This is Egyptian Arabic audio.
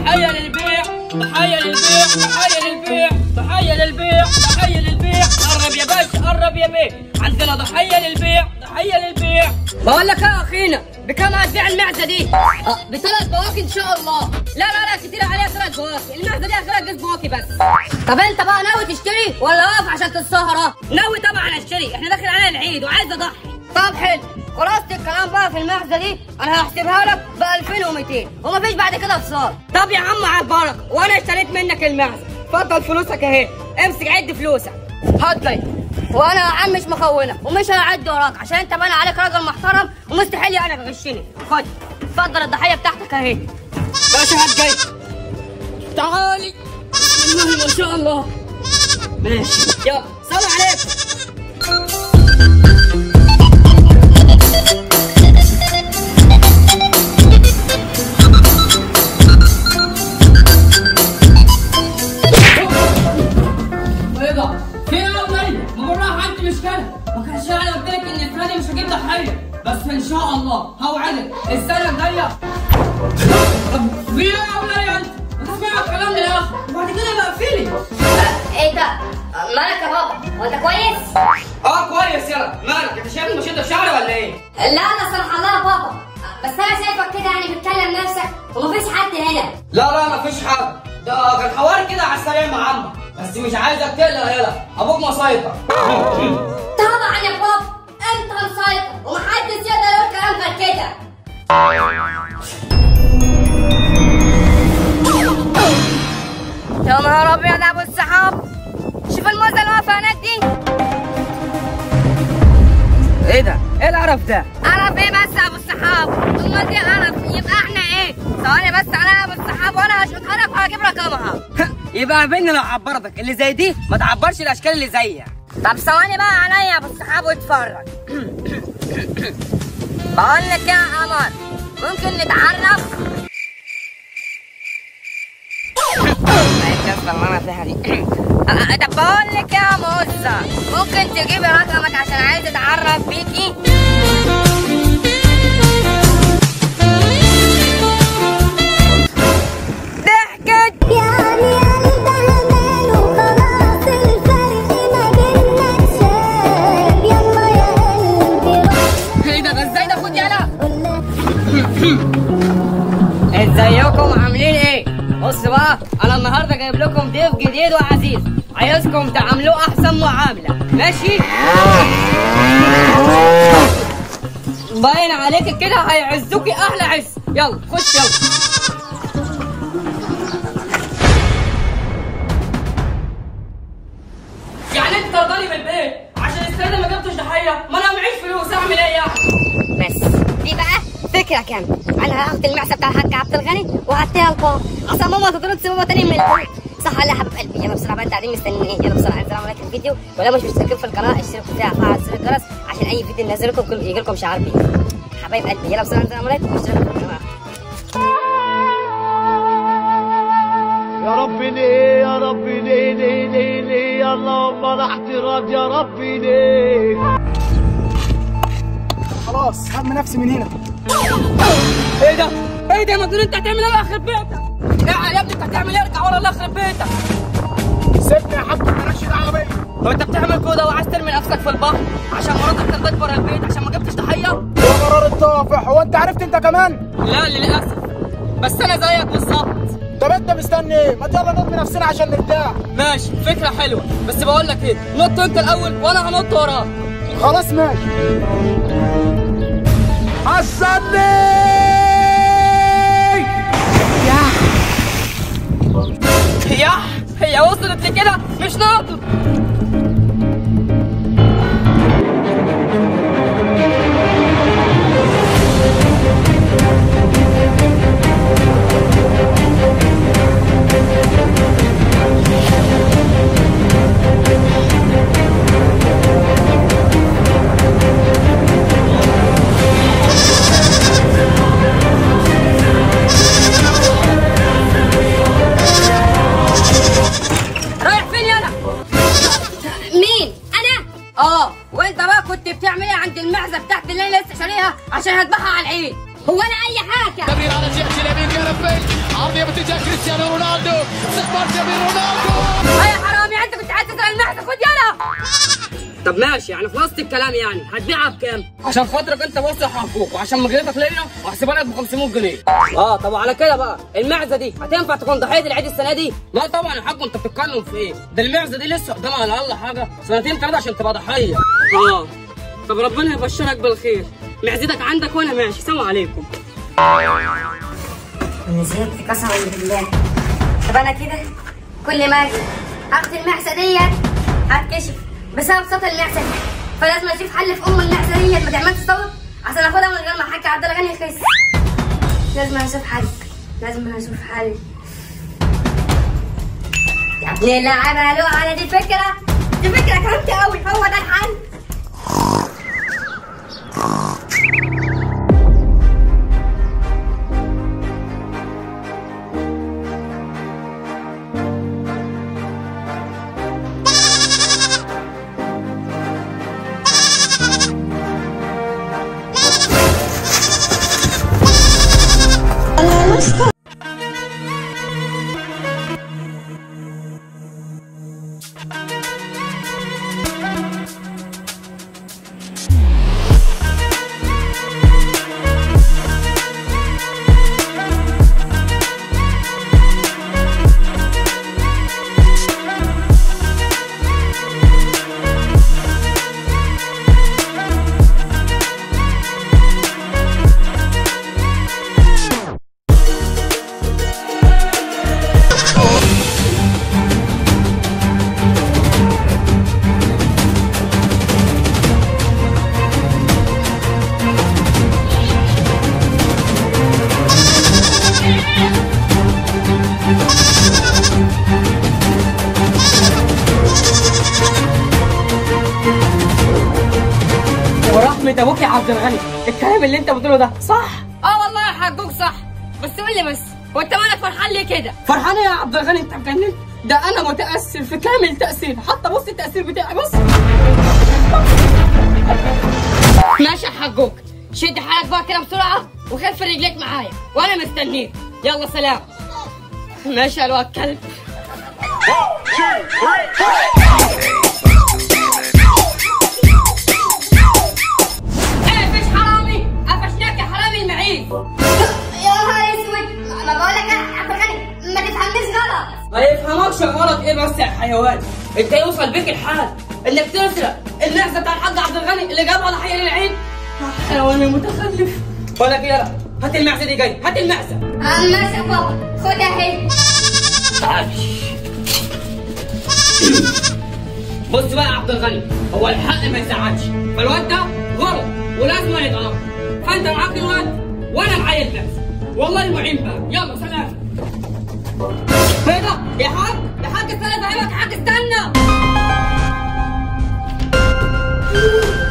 تحية للبيع تحية للبيع تحية للبيع تحية للبيع تحية للبيع قرب يا باشا قرب يا بيه عندنا ضحية للبيع ضحية للبيع بقول لك يا اخينا بكم هتبيع المعزة دي؟ اه بثلاث بواكي ان شاء الله لا لا لا كتير عليها ثلاث بواكي المعزة دي اخرها جزء بواكي بس طب انت بقى ناوي تشتري ولا واقف عشان تتسهر ناوي طبعا اشتري احنا داخل علينا العيد وعايز اضحي طب حلو خلاص الكلام بقى في المعزه دي انا هحسبها لك ب 2200 ومفيش بعد كده فصال طب يا عم على البركه وانا اشتريت منك المعزه اتفضل فلوسك اهي امسك عد فلوسك هات لي وانا يا عم مش مخونك ومش هعد وراك عشان انت باين عليك راجل محترم ومستحيل انا بغشني خد اتفضل الضحيه بتاعتك اهي باشا هات جاي تعالي بسم الله ما شاء الله ماشي يلا سلام عليكم ايه ده؟ في ايه يا ولية؟ ما بالراحة انت مش كده، ما كانش انا قلت لك ان فرادي مش هجيب ضحية، بس ان شاء الله هوعدك السنة الجاية طب في ايه يا ولية انت؟ ما تسمعي الكلام للاخر، وبعد كده بقفلي ايه ده؟ مالك يا بابا؟ هو انت كويس؟ اه كويس يلا مالك انت شايف مشيت في شعري ولا ايه؟ لا انا صراحة الله يا بابا بس انا شايفك كده يعني بتكلم نفسك ومفيش حد هنا لا لا مفيش حاجة ده كان حوار كده على السريع مع عمك بس مش عايزك تقلق يلا ابوك مسيطر طبعا يا بابا انت مسيطر ومحدش يقدر يقول كلام غير كده يا نهار ابيض يا ابو السحاب شوف الموزه اللي واقفه هناك دي ايه ده؟ ايه القرف ده؟ عرف ايه بس يا ابو السحاب امال دي عرف يبقى احنا ايه ثواني بس انا يا ابو السحاب وانا هشوط هدف وهجيب رقمها يبقى قابلني لو عبرتك اللي زي دي ما تعبرش الاشكال اللي زيها طب ثواني بقى عليا يا ابو السحاب واتفرج بقول لك يا قمر ممكن نتعرف الكسبة اللي انا فيها دي أه، طب بقول لك يا موزة ممكن تجيبي رقمك عشان عايز اتعرف بيكي ضحكت يعني قلبها مال وخلاص الفرق ما بينا اتشال يلا يا قلبي روح ايه ده ده ازاي ده خد يلا قولها ازيكم عاملين ايه؟ بص بقى انا النهارده جايب لكم ضيف جديد وعزيز عايزكم تعاملوه احسن معامله ماشي؟ باين عليك كده هيعزوكي احلى عز يلا خش يلا يعني انت ترضاني بالبيت عشان السنه ما جبتش ضحيه ما انا معيش فلوس اعمل ايه يعني؟ بس دي بقى فكرة كاملة انا هاخد المعسة بتاع الحاج عبد الغني وهديها لبابا عشان ماما تطرد ماما تاني من البيت صح ولا يا حبيب قلبي يلا بسرعة بقى انتوا قاعدين مستنيين ايه يلا بسرعة انزلوا لايك الفيديو ولو مش مشتركين في القناة اشتركوا فيها وفعلوا زر الجرس عشان اي فيديو ننزله لكم يجي لكم شعار بيه حبايب قلبي يلا بسرعة انزلوا لايك واشتركوا في القناة يا رب ليه يا رب ليه ليه ليه ليه اللهم لا اعتراض يا رب ليه خلاص هم نفسي من هنا ايه ده؟ ايه ده يا مجنون انت هتعمل ايه يخرب بيتك؟ ارجع يا ابني انت هتعمل ايه؟ ارجع ورا الله يخرب بيتك سيبني يا حاج مالكش دعوه بيا طب انت بتعمل كده وعايز ترمي نفسك في البحر عشان مراتك ترضيك بره البيت عشان ما جبتش ضحيه؟ يا قرار الطافح هو انت عرفت انت كمان لا للاسف بس انا زيك بالظبط طب انت مستني ايه ما يلا نرمي نفسنا عشان نرتاح ماشي فكره حلوه بس بقول لك ايه نط انت الاول وانا هنط وراك خلاص ماشي حسني يا هي وصلت لكده مش ناقص رايح فين يلا مين انا اه وانت بقى كنت بتعمل ايه عند المعزه بتاعت اللي انا لسه شاريها عشان هذبحها على العيد هو انا اي حاجة كبير على جهة اليمين يا رفيق عرضية باتجاه كريستيانو يا حرامي انت كنت عايز تسرق المحزن خد يلا طب ماشي يعني في وسط الكلام يعني هتبيعها بكام؟ عشان خاطرك انت بصح اخوك وعشان مغلطك ليا وهحسبها لك ب 500 جنيه. اه طب وعلى كده بقى المعزه دي هتنفع تكون ضحيه العيد السنه دي؟ لا طبعا يا حاج انت بتتكلم في ايه؟ ده المعزه دي لسه قدامها على الاقل حاجه سنتين ثلاثه عشان تبقى ضحيه. اه طب ربنا يبشرك بالخير. معزتك عندك وانا ماشي سلام عليكم. انا زهقت قسما بالله طب انا كده كل ما اجي اخد المعسه ديت هتكشف بسبب صوت المعسه دي فلازم اشوف حل في ام المعسه ديت ما تعملش صوت عشان اخدها من غير ما الحاج عبد الله غني يخس لازم اشوف حل لازم اشوف حل يا ابني لعبها له على دي فكره دي فكره جامده قوي هو ده الحل ورحمة ابوك يا عبد الغني الكلام اللي انت بتقوله ده صح؟ اه والله يا حجوج صح بس قول لي بس هو انت مالك فرحان ليه كده؟ فرحان يا عبد الغني انت مجنن ده انا متاثر في كامل تاثير حتى بص التاثير بتاعي بص ماشي يا حجوج شد حالك بقى كده بسرعه وخف رجليك معايا وانا مستنيك يلا سلام ماشي يا الواد كلب قفش حرامي قفشناك يا حرامي المعيز يا نهار اسود ما بقول لك يا عبد الغني ما تفهمنيش غلط ما يفهمكش غلط ايه بس يا حيوان انت يوصل بيك الحال انك تسرق المعزه بتاع الحاج عبد الغني اللي جابها ضحيه للعيد يا حيوان المتخلف بقول لك إيه يلا هات المعزه دي جاي هات المعزه آه، ماشي يا بابا خدها اهي تعال بص بقى يا عبد الغني هو الحق ما يزعلش فالواد ده غلط ولازم يتعاقب فانت معاك الواد وانا معايا المعزه والله المعين بقى يلا سلام ايه ده يا حاج يا حاج استنى افهمك يا حاج استنى